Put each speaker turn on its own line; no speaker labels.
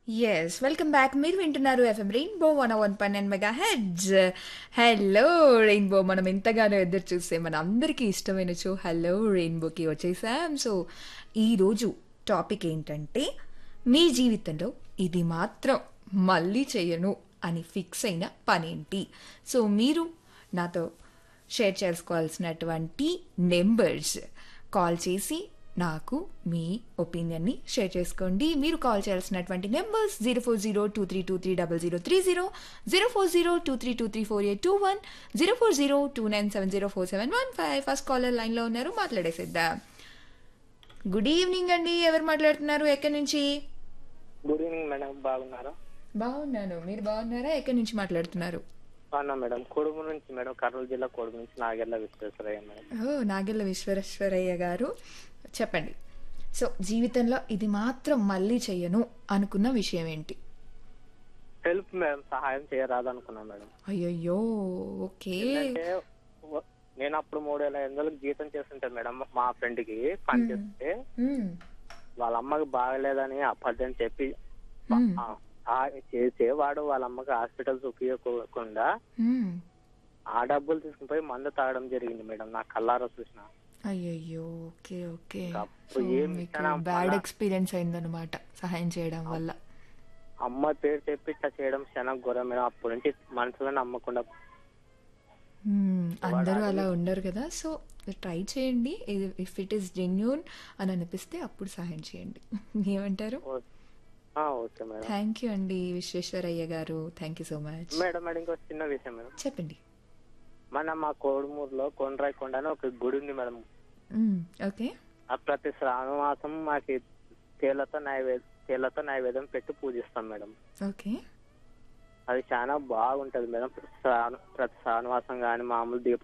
Yes welcome back మీరు వింటున్నారు FM rainbow one one పన్నెండు మెగా హెడ్జ్ హలో రెయిన్బో మనం ఎంతగానో ఎదురు చూస్తే మన అందరికీ ఇష్టమైన షో హలో రెయిన్బోకి వచ్చేసాం సో ఈరోజు టాపిక్ ఏంటంటే మీ జీవితంలో ఇది మాత్రం మళ్ళీ చేయను అని ఫిక్స్ అయిన పనేంటి సో మీరు నాతో షేర్ చేసుకోవాల్సినటువంటి నెంబర్స్ కాల్ చేసి నాకు మీ ఒపీనియన్ని షేర్ చేసుకోండి మీరు కాల్ చేయాల్సినటువంటి numbers zero four zero two three two three double zero three zero zero four zero two three two three four eight two one zero four zero two nine seven zero four seven one five first caller లైన్లో ఉన్నారు మాట్లాడేసేద్దాం good evening అండి ఎవరు మాట్లాడుతున్నారు ఎక్కడి నుంచి
good evening madam బాగున్నారా
బాగున్నాను మీరు బాగున్నారా ఎక్కడి నుంచి మాట్లాడుతున్నారు
అవునా మేడం కొడుకు నుంచి మేడం కర్నూలు జిల్లా కొడుకు నుంచి నాగెల్ల విశ్వేశ్వరయ్య మేడం
ఓ నాగెల్ల విశ్వేశ్వరయ్య గారు చెప్పండి సో జీవితంలో ఇది మాత్రం మళ్ళీ చెయ్యను అనుకున్న విషయం ఏంటి
హెల్ప్ మేడం సహాయం చేయరాదు అనుకున్నా మేడం
అయ్యయ్యో ఓకే
అంటే వ- నేను అప్పుడు మూడు వేల ఐదు వందలకు జీతం చేస్తుంటే మేడం మా ఫ్రెండ్ కి పని చేస్తే
మ్మ్.
వాళ్ళ అమ్మకి బాగలేదని అబద్ధం చెప్పి
మ్మ్.
ఆ- ఆ చేసే వాడు వాళ్ళ అమ్మకి హాస్పిటల్స్ ఉపయోగకుండా
మ్మ్.
ఆ డబ్బులు తీసుకుని పోయి మందు తాగడం జరిగింది మేడం నా కల్లారా చూసిన
అయ్యయ్యో ఓకే ఓకే
అప్పుడు
సో
ఏం
మీకు
ఇచ్చినా
బ్యాడ్
మన-
ఎక్స్పీరియన్స్ అయిందనమాట సహాయం చేయడం వల్ల
అమ్మ పేరు చెప్పి ఇట్లా చేయడం చాలా ఘోరం మేడం అప్పటి నుంచి మనసులో నమ్మకుండా
మ్మ్. అందరూ అలా ఉండరు కదా సో ట్రై చేయండి ఇఫ్ ఇట్ ఈస్ జెన్యున్ అని అనిపిస్తే అప్పుడు సహాయం చేయండి ఏమంటారు
ఓ- ఆ, ఓకే మేడం
థ్యాంక్ యూ అండి Visweswaraiah garu thank you so much
madam madam ఇంకో చిన్న విషయం మేడం
చెప్పండి
మన మా కోడుమూరులో కొండ్రాయి కొండ అని ఒక గుడి ఉంది మేడం
మ్మ్. ఓకే
ఆ ప్రతి శ్రావణ మాసం మాకి తేలతో నైవేద్యం తేలతో నైవేద్యం పెట్టి పూజిస్తాం మేడం
ఓకే
అది చాలా బాగుంటది మేడం శ్రావణ ప్రతి శ్రావణవాసం కానీ మామూలు దీప